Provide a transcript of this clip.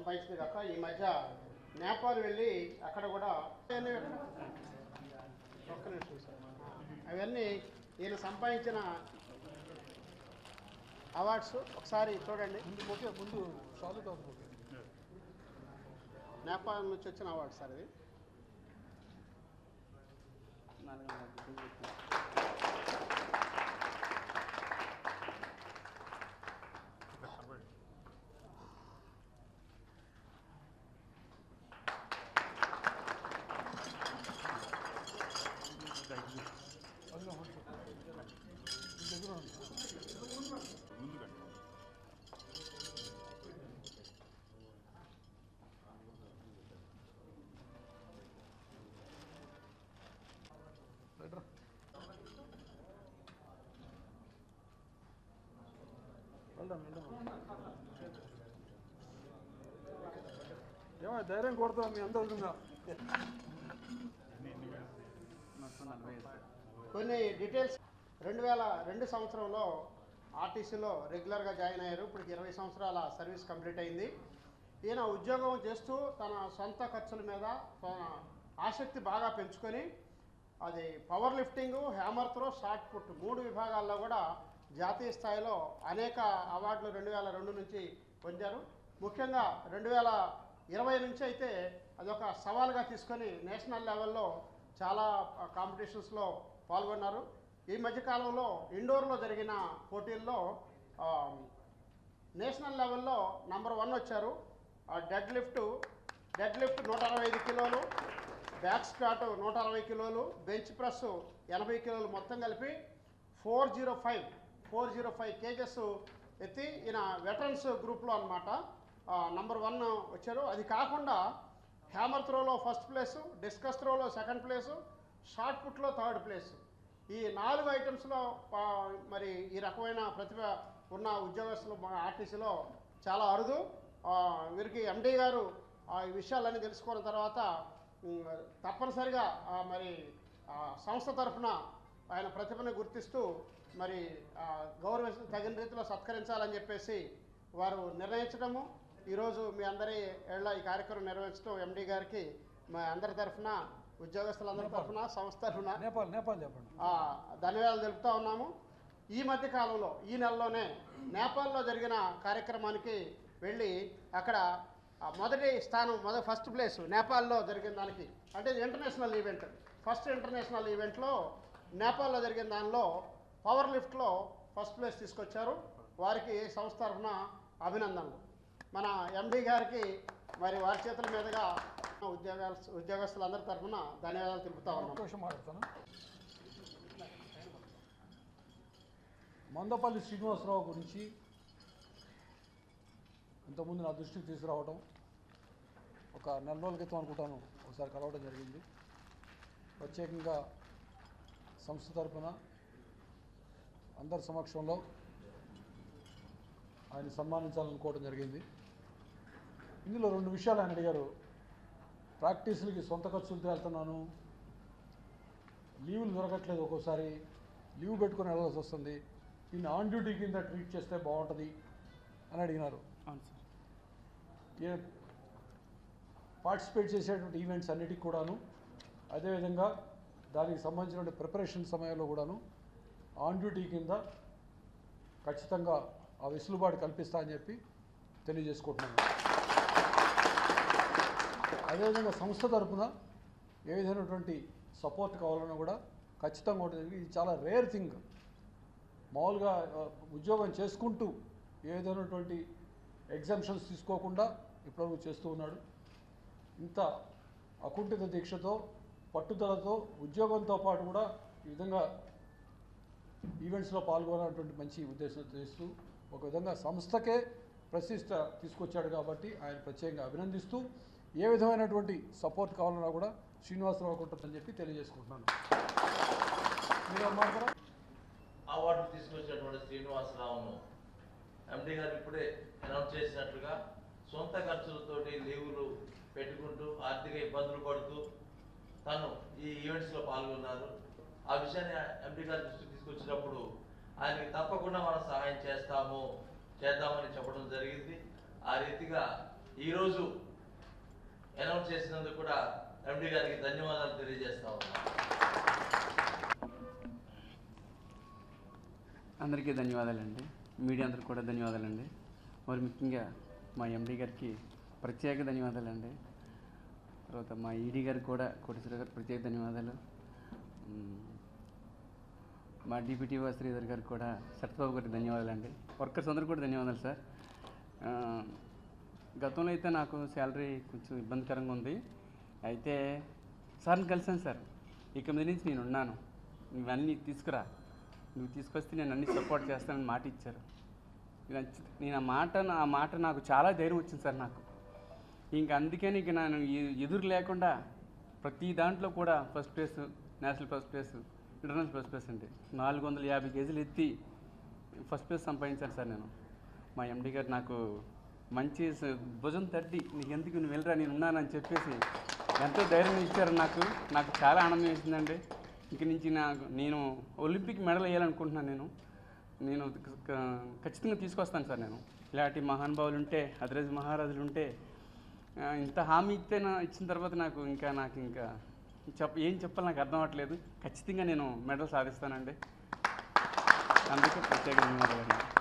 సంపాదించింది కాక ఈ మధ్య నేపాల్ వెళ్ళి అక్కడ కూడా అవన్నీ ఒక్క నిమిషం సార్. అవన్నీ ఈయన సంపాదించిన అవార్డ్స్ ఒకసారి చూడండి ముందు ఓకే ముందు షాలు కాదు ఓకే నేపాల్ నుంచి వచ్చిన అవార్డు సార్ ఇది అందులో కొంచెం. మీ దగ్గర ఉంది. రైట్ రా. వెళ్దాం వెళ్దాం ఏమో ధైర్యం కొడతాం మీ అందరూ ఉందా కొన్ని డీటెయిల్స్ రెండు వేల రెండు సంవత్సరంలో ఆర్టీసీలో రెగ్యులర్గా జాయిన్ అయ్యారు ఇప్పటికి ఇరవై సంవత్సరాల సర్వీస్ కంప్లీట్ అయింది ఈయన ఉద్యోగం చేస్తూ తన సొంత ఖర్చుల మీద తన ఆసక్తి బాగా పెంచుకొని అది power lifting hammer throw shot put మూడు విభాగాల్లో కూడా జాతీయ స్థాయిలో అనేక అవార్డులు రెండు వేల రెండు నుంచి పొందారు ముఖ్యంగా రెండు వేల ఇరవై నుంచి అయితే అదొక సవాల్గా తీసుకొని నేషనల్ లెవెల్లో చాలా కాంపిటీషన్స్లో పాల్గొన్నారు ఈ మధ్యకాలంలో ఇండోర్లో జరిగిన పోటీల్లో ఆ, నేషనల్ లెవెల్లో నంబర్ వన్ వచ్చారు ఆ డెడ్ లిఫ్ట్ డెడ్ లిఫ్ట్ నూట అరవై ఐదు కిలోలు బ్యాక్ స్క్వాట్ నూట అరవై కిలోలు బెంచ్ ప్రెస్ ఎనభై కిలోలు మొత్తం కలిపి four zero five four zero five kgs ఎత్తి ఈయన వెటరన్స్ గ్రూప్లో అనమాట నంబర్ వన్ వచ్చారు అది కాకుండా హ్యామర్ త్రోలో ఫస్ట్ ప్లేసు డిస్కస్ త్రోలో సెకండ్ ప్లేసు షార్ట్ పుట్లో థర్డ్ ప్లేసు ఈ నాలుగు ఐటమ్స్లో ఆ, మరి ఈ రకమైన ప్రతిభ ఉన్న ఉద్యోగస్తులు మన ఆర్టీసీలో చాలా అరుదు ఆ, వీరికి ఎండీ గారు ఆ, ఈ విషయాలన్నీ తెలుసుకున్న తర్వాత ఉమ్, తప్పనిసరిగా ఆ, మరి ఆ, సంస్థ తరఫున ఆయన ప్రతిభను గుర్తిస్తూ మరి ఆ, గౌరవ తగిన రీతిలో సత్కరించాలని చెప్పేసి వారు నిర్ణయించడము ఈరోజు మీ అందరి ఏళ్ళ ఈ కార్యక్రమం నిర్వహించడం ఎండీ గారికి మా అందరి తరఫున ఉద్యోగస్తులందరి తరఫున సంస్థ తరఫున నేపాల్ నేపాల్ చెప్పండి ఆ, ధన్యవాదాలు తెలుపుతా ఉన్నాము ఈ మధ్య కాలంలో ఈ నెలలోనే నేపాల్లో జరిగిన కార్యక్రమానికి వెళ్ళి అక్కడ ఆ, మొదటి స్థానం మొదటి ఫస్ట్ ప్లేస్ నేపాల్లో జరిగిన దానికి అంటే ఇది ఇంటర్నేషనల్ ఈవెంట్ ఫస్ట్ ఇంటర్నేషనల్ ఈవెంట్లో నేపాల్లో జరిగిన దానిలో పవర్ లిఫ్ట్లో ఫస్ట్ ప్లేస్ తీసుకొచ్చారు వారికి సంస్థ తరఫున అభినందనలు మన ఎండి గారికి మరి వారి చేతుల మీదుగా ఉద్యోగ ఉద్యోగస్తులందరి తరఫున ధన్యవాదాలు తెలుపుతా ఉన్నాం ఒక్క విషయం మాట్లాడతాను మందపల్లి శ్రీనివాసరావు గురించి ఇంతకుముందు నా దృష్టికి తీసుకురావడం ఒక నెల రోజుల క్రితం అనుకుంటాను ఒకసారి కలవడం జరిగింది ప్రత్యేకంగా సంస్థ తరపున అందరి సమక్షంలో ఆయన సన్మానించాలనుకోవడం జరిగింది ఇందులో రెండు విషయాలు ఆయన అడిగారు ప్రాక్టీసులకి సొంత ఖర్చులతో వెళ్తున్నాను లీవులు దొరకట్లేదు ఒక్కోసారి లీవ్ పెట్టుకొని వెళ్ళాల్సి వస్తుంది దీన్ని ఆన్ డ్యూటీ కింద ట్రీట్ చేస్తే బాగుంటుంది అని అడిగినారు అవును సార్ ఏ పార్టిసిపేట్ చేసేటువంటి ఈవెంట్స్ అన్నిటికి కూడాను అదేవిధంగా దానికి సంబంధించిన ప్రిపరేషన్ సమయంలో కూడాను ఆన్ డ్యూటీ కింద ఖచ్చితంగా ఆ వెసులుబాటు కల్పిస్తా అని చెప్పి తెలియజేసుకుంటున్నాను అదేవిధంగా సంస్థ తరపున ఏ విధమైనటువంటి సపోర్ట్ కావాలన్నా కూడా ఖచ్చితంగా ఉంటుంది ఇది చాలా రేర్ థింగ్ మామూలుగా ఆ, ఉద్యోగం చేసుకుంటూ ఏ విధమైనటువంటి ఎగ్జామ్షన్స్ తీసుకోకుండా ఇప్పటివరకు చేస్తూ ఉన్నాడు ఇంత అకుంఠిత దీక్షతో పట్టుదలతో ఉద్యోగంతో పాటు కూడా ఈ విధంగా ఈవెంట్స్లో పాల్గొనాలన్నటువంటి మంచి ఉద్దేశం చేస్తూ ఒక విధంగా సంస్థకే ప్రతిష్ట తీసుకొచ్చాడు కాబట్టి ఆయన ప్రత్యేకంగా అభినందిస్తూ ఏ విధమైనటువంటి సపోర్ట్ కావాలన్నా కూడా శ్రీనివాసరావు ఉంటుందని చెప్పి తెలియజేసుకుంటున్నాను మీరు మాట్లాడరా అవార్డు తీసుకొచ్చినటువంటి శ్రీనివాసరావును ఎండి గారు ఇప్పుడే అనౌన్స్ చేసినట్లుగా సొంత ఖర్చులతోటి లీవులు పెట్టుకుంటూ ఆర్థిక ఇబ్బందులు పడుతూ తను ఈ ఈవెంట్స్లో పాల్గొన్నారు ఆ విషయాన్ని ఎండి గారి దృష్టికి తీసుకొచ్చినప్పుడు ఆయనకి తప్పకుండా మనం సహాయం చేస్తాము చేద్దామని చెప్పడం జరిగింది ఆ రీతిగా ఈరోజు అనౌన్స్ చేసినందుకు కూడా ఎండి గారికి ధన్యవాదాలు తెలియజేస్తా ఉన్నాను అందరికీ ధన్యవాదాలండి మీడియా అందరికి కూడా ధన్యవాదాలండి మరి ముఖ్యంగా మా ఎండి గారికి ప్రత్యేక ధన్యవాదాలండి తర్వాత మా ఈడీ గారికి కూడా కోటేశ్వర గారికి ప్రత్యేక ధన్యవాదాలు మ్, మా డిప్యూటీ శ్రీధర్ గారికి కూడా సత్యబాబు గారికి ధన్యవాదాలండి వర్కర్స్ అందరికి కూడా ధన్యవాదాలు సార్ ఆ, గతంలో అయితే నాకు శాలరీ కొంచెం ఇబ్బందికరంగా ఉంది అయితే సార్ని కలిసాను సార్ ఇక మీద నుంచి నేను ఉన్నాను నువ్వన్నీ తీసుకురా నువ్వు తీసుకొస్తే నేను అన్ని సపోర్ట్ చేస్తానని మాట ఇచ్చారు నేను అచ్చి- నేను ఆ మాట ఆ మాట నాకు చాలా ధైర్యం వచ్చింది సార్ నాకు ఇంక అందుకని ఇక నేను ఎ- ఎదురు లేకుండా ప్రతి దాంట్లో కూడా first place national first place international first place అండి నాలుగు వందల యాభై కేజీలు ఎత్తి ఫస్ట్ ప్లేస్ సంపాదించాను సార్ నేను మా ఎండి గారు నాకు మంచి స- భుజం తట్టి నీకు ఎందుకు నువ్వు వెళ్ళరా నేను ఉన్నానని చెప్పేసి ఎంతో ధైర్యం ఇచ్చారు నాకు నాకు చాలా ఆనందం వేసిందండి ఇంక నుంచి నాకు నేను ఒలింపిక్ మెడల్ వేయాలనుకుంటున్నాను నేను నేను క- ఖచ్చితంగా తీసుకొస్తాను సార్ నేను ఇలాంటి మహానుభావులు ఉంటే అదరజ్ మహారాజులు ఉంటే ఆ, ఇంత హామీ ఇస్తే నా ఇచ్చిన తర్వాత నాకు ఇంకా నాకు ఇంకా చెప్ప ఏం చెప్పాలి నాకు అర్థం అవ్వట్లేదు ఖచ్చితంగా నేను మెడల్ సాధిస్తానండి అందుకే ప్రత్యేక ధన్యవాదాలు